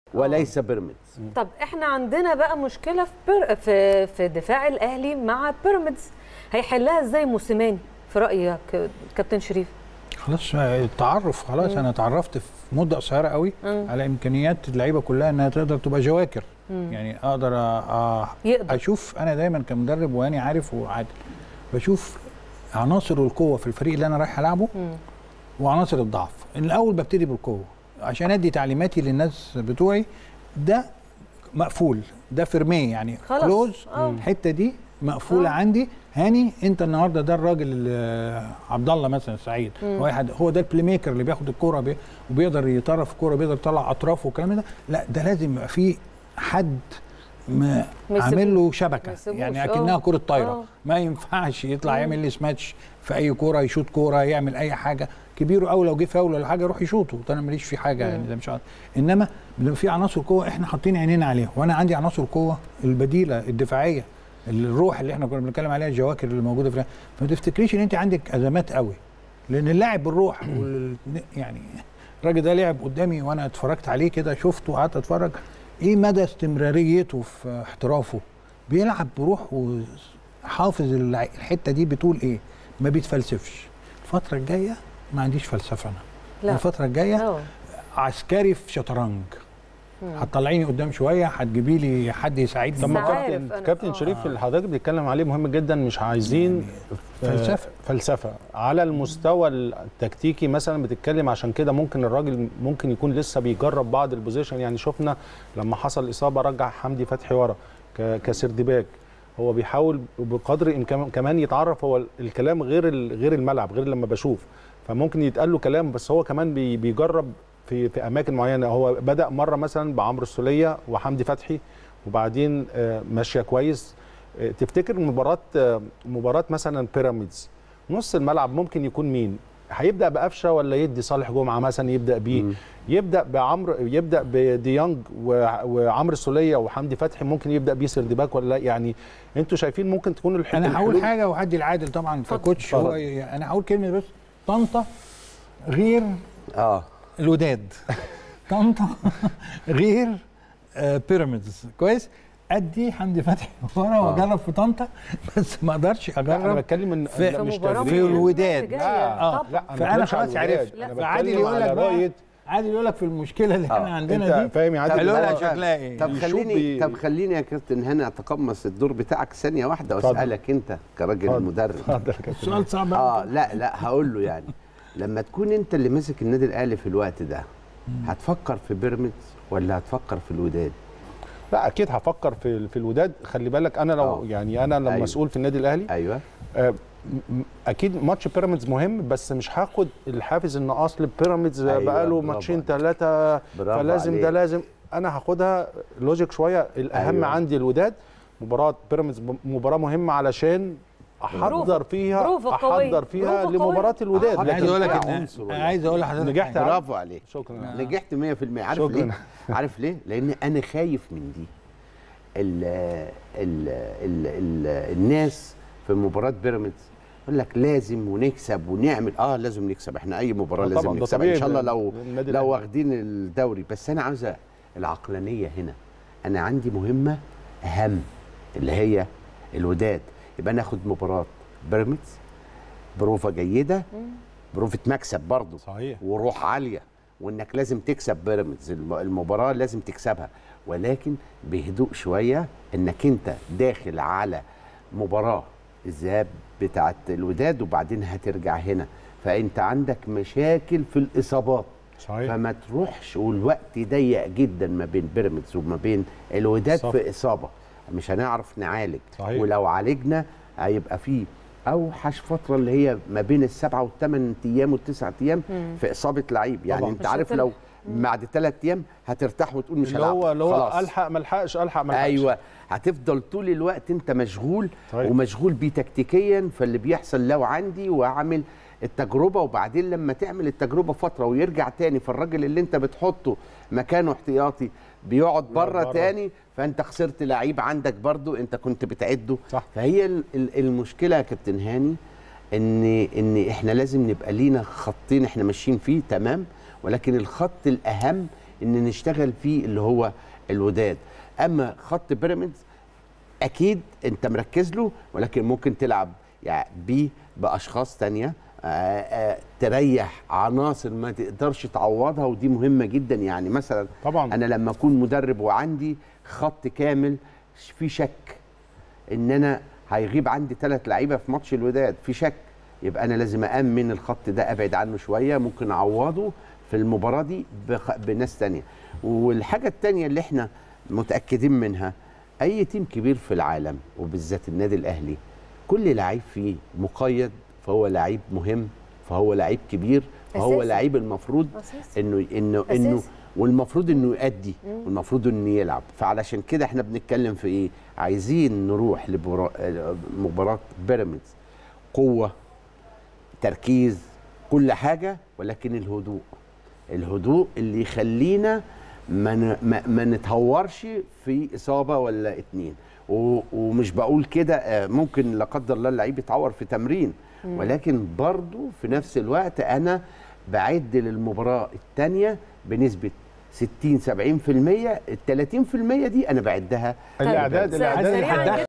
وليس بيراميدز طب احنا عندنا بقى مشكله في بر... في في دفاع الاهلي مع بيراميدز هيحلها ازاي موسيماني في رايك كابتن شريف خلاص التعرف خلاص انا اتعرفت في مده قصيره قوي مم. على امكانيات اللعيبه كلها انها تقدر تبقى جواكر مم. يعني اقدر أ- أ- يقدر. اشوف انا دايما كمدرب واني عارف وعادل بشوف عناصر القوه في الفريق اللي انا رايح العبه مم. وعناصر الضعف الاول ببتدي بالقوه عشان ادي تعليماتي للناس بتوعي ده مقفول ده فرميه يعني خلاص. كلوز آه. الحته دي مقفوله آه. آه. عندي هاني انت النهارده ده الراجل اللي- عبد الله مثلا سعيد مم. واحد هو ده البلاي ميكر اللي بياخد الكوره بي وبيقدر يطرف الكوره بيقدر يطلع اطرافه والكلام ده لا ده لازم يبقى فيه حد ما ما عامل له ما شبكه يسيبوش. يعني آه. اكنها كره طايره آه. ما ينفعش يطلع مم. يعمل لي سماتش في اي كوره يشوط كوره يعمل اي حاجه كبيره قوي لو جه فاول ولا حاجه يروح يشوطه ده انا ماليش فيه حاجه مم. يعني ده مش عارف. انما لما في عناصر قوه احنا حاطين عينينا عليها وانا عندي عناصر قوه البديله الدفاعيه الروح اللي احنا كنا بنتكلم عليها الجواكر اللي موجوده في فما تفتكريش ان انت عندك ازمات قوي لان اللاعب بالروح وال... يعني الراجل ده لعب قدامي وانا اتفرجت عليه كده شفته وقعدت اتفرج ايه مدى استمراريته في احترافه بيلعب بروح وحافظ الع- الحته دي بتقول ايه ما بيتفلسفش الفتره الجايه ما عنديش فلسفه انا لا. الفتره الجايه اه عسكري في شطرنج هتطلعيني قدام شويه هتجيبي لي حد يساعدني طب ما بس عارف كابتن أنا. كابتن آه. شريف اللي حضرتك بتتكلم عليه مهم جدا مش عايزين آه، فلسفة. فلسفه على المستوى التكتيكي مثلا بتتكلم عشان كده ممكن الراجل ممكن يكون لسه بيجرب بعض البوزيشن يعني شفنا لما حصل اصابه رجع حمدي فتحي ورا ك- كسرد باك هو بيحاول بقدر الامكان كمان يتعرف هو الكلام غير ال- غير الملعب غير لما بشوف فممكن يتقال له كلام بس هو كمان بي- بيجرب في في اماكن معينه هو بدا مره مثلا بعمرو السوليه وحمدي فتحي وبعدين آه، ماشيه كويس آه، تفتكر مباراه آه، مباراه مثلا بيراميدز نص الملعب ممكن يكون مين هيبدا بقفشه ولا يدي صالح جمعه مثلا يبدا بيه مم. يبدا بعمرو يبدا بديانج و- وعمرو السوليه وحمدي فتحي ممكن يبدا بيه سردباك ولا لا يعني انتوا شايفين ممكن تكون الحته انا هقول الحلول- حاجه وهدي العادل طبعا ككوتش هو اتفضل. انا هقول كلمه بس طنطا غير اه الوداد طنطا غير آه بيراميدز كويس ادي حمدي فتحي ورا واجرب في طنطا بس ما اقدرش لا انا اجرب بتكلم ان في- لا، مش في مباراة في تدريب. الوداد. جاية. آه، طبعاً. لا انا فانا بتكلمش على خلاص الوداد. عرفت انا فعادل بتكلم يقول على لك بقى رؤيه عادل يقول لك في المشكله اللي احنا عندنا انت دي فاهم يا عادل قالوا إن لها هو- شكلها ايه طب يشوف خليني بي- طب خليني يا كابتن هاني اتقمص الدور بتاعك ثانيه واحده اتفضل. واسالك انت كراجل اتفضل. مدرب اتفضل يا كابتن. سؤال صعب اه أوي. لا لا هقول له يعني لما تكون انت اللي ماسك النادي الاهلي في الوقت ده هتفكر في بيراميدز ولا هتفكر في الوداد لا اكيد هفكر في في الوداد خلي بالك انا لو آه. يعني انا لو أيوة. مسؤول في النادي الاهلي ايوه آه، م- اكيد ماتش بيراميدز مهم بس مش هاخد الحافز ان اصل بيراميدز أيوة، بقاله برافو ماتشين عليك. ثلاثه برافو فلازم عليك. ده لازم انا هاخدها لوجيك شويه الاهم أيوة. أيوة. عندي الوداد مباراه بيراميدز م- مباراه مهمه علشان احضر بروفة. فيها بروفة قوية. احضر فيها بروفة قوية. لمباراه الوداد أحضر. انا عايز اقول لك لكن إن- عنصر ولا أنا عايز اقول لحضرتك نجحت حاجة. على- برافو عليك شكرا نجحت 100% عارف شكراً. ليه عارف ليه لان انا خايف من دي ال ال ال ال الناس في مباراه بيراميدز يقول لك لازم ونكسب ونعمل اه لازم نكسب احنا اي مباراه آه لازم طبعاً، ده نكسبها طبيعي ان شاء الله ده- لو ده النادي لو الأهلي. واخدين الدوري بس انا عاوزه العقلانيه هنا انا عندي مهمه اهم اللي هي الوداد يبقى ناخد مباراه بيراميدز بروفه جيده بروفه مكسب برضه صحيح وروح عاليه وانك لازم تكسب بيراميدز الم- المباراه لازم تكسبها ولكن بهدوء شويه انك انت داخل على مباراه الذهاب بتاعت الوداد وبعدين هترجع هنا فانت عندك مشاكل في الاصابات صحيح فما تروحش والوقت ضيق جدا ما بين بيراميدز وما بين الوداد صح. في اصابه مش هنعرف نعالج صحيح. ولو عالجنا هيبقى فيه اوحش فتره اللي هي ما بين السبعه والثمان ايام والتسع ايام في اصابه لعيب يعني طبعاً. انت مش عارف هتلحق. لو بعد ثلاث ايام هترتاح وتقول مش اللي هلعب هو اللي هو خلاص. الحق ما الحقش الحق ما الحقش ايوه هتفضل طول الوقت انت مشغول طيب. ومشغول بيه تكتيكيا فاللي بيحصل لو عندي واعمل التجربه وبعدين لما تعمل التجربه فتره ويرجع تاني فالراجل اللي انت بتحطه مكانه احتياطي بيقعد بره بره. تاني فانت خسرت لعيب عندك برضو انت كنت بتعده صح. فهي ال- ال- المشكله يا كابتن هاني ان ان احنا لازم نبقى لينا خطين احنا ماشيين فيه تمام ولكن الخط الاهم ان نشتغل فيه اللي هو الوداد اما خط بيراميدز اكيد انت مركز له ولكن ممكن تلعب يعني بيه باشخاص تانية آه، آه، تريح عناصر ما تقدرش تعوضها ودي مهمه جدا يعني مثلا طبعا انا لما اكون مدرب وعندي خط كامل في شك ان انا هيغيب عندي ثلاث لعيبه في ماتش الوداد في شك يبقى انا لازم امن الخط ده ابعد عنه شويه ممكن اعوضه في المباراه دي بخ... بناس تانية والحاجه التانية اللي احنا متاكدين منها اي تيم كبير في العالم وبالذات النادي الاهلي كل لعيب فيه مقيد فهو لعيب مهم فهو لعيب كبير فهو أساسي. لعيب المفروض أساسي. انه انه انه أساسي. والمفروض انه يؤدي والمفروض انه يلعب فعلشان كده احنا بنتكلم في ايه عايزين نروح لمباراه بيراميدز قوه تركيز كل حاجه ولكن الهدوء الهدوء اللي يخلينا ما ن- ما, ما نتهورش في اصابه ولا اتنين و- ومش بقول كده آه، ممكن لا قدر الله اللعيب يتعور في تمرين ولكن برضو في نفس الوقت انا بعد للمباراه الثانيه بنسبه 60 70% ال 30% دي انا بعدها الاعداد سريعاً الاعداد جداً.